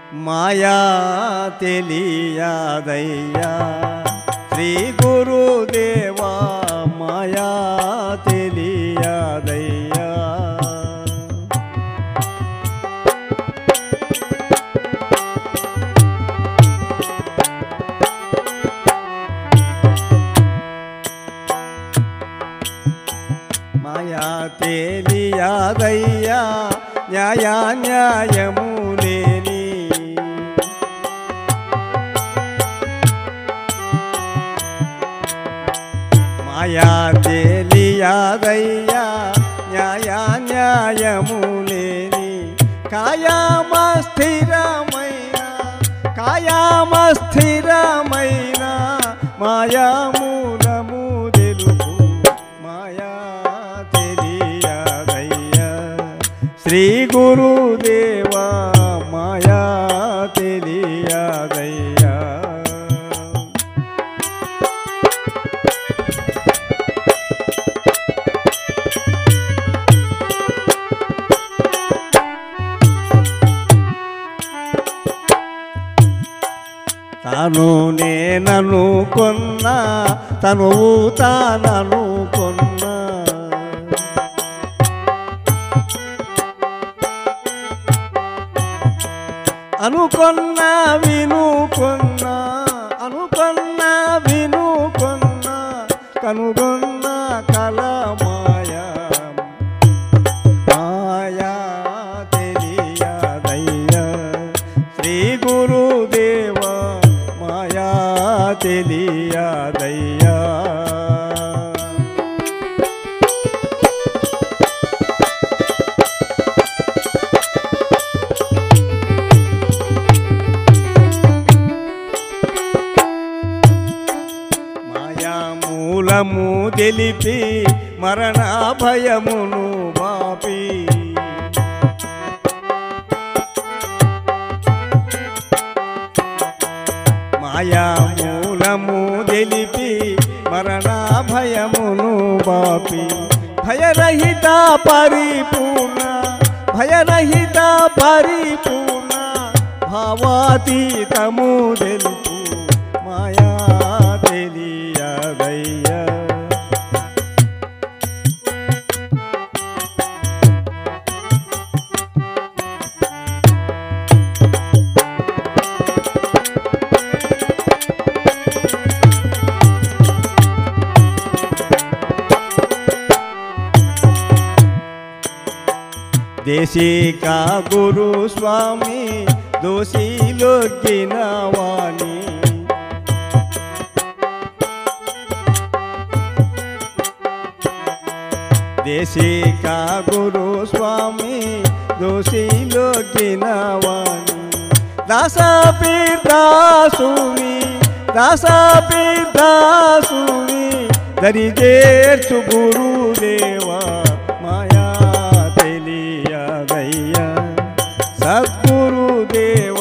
మాయా తెలియదయ్యా శ్రీ గురుదేవా మాయా తెలియదయ్యా మాయా తెలియదయ్యా న్యాయ న్యాయము లేని మాయా తెలియదయ్యా న్యాయ న్యాయము లేని కాయామ స్థిరమైన కాయామ స్థిరమైన మాయామూలము తెలుపు మాయా తెలియదయ్యా శ్రీ గురుదేవా మాయా తెలియదయ్యా తాను నేనను కొన్నా తను తానను కొన్నా అనుకొన్నా వినుకొన్నా అనుకొన్నా వినుకొన్నా కనుగొన్న కల మాయా మాయా తెలియదయ్యా శ్రీ గురుదేవా మాయా తెలియదయ్యా మాయా మూలము తెలిపి మరణ భయమును బాపి మాయా మూలము తెలిపి మరణ భయమును బాపి భయరహిత పరిపూర్ణ భయరహిత పరిపూర్ణ భావాతీతము తెలుపు మాయా తెలియదయ్యా దేశిక గురు స్వామి దోషిలొగ్గిన వాణి దేశిక గురు స్వామి దోషిలొగ్గిన వాణి దాసపీర్దాసుని దాసపీర్దాసుని దరి చేర్చు గురుదేవా మాయా తెలియదయ్యా సద్గురుదేవ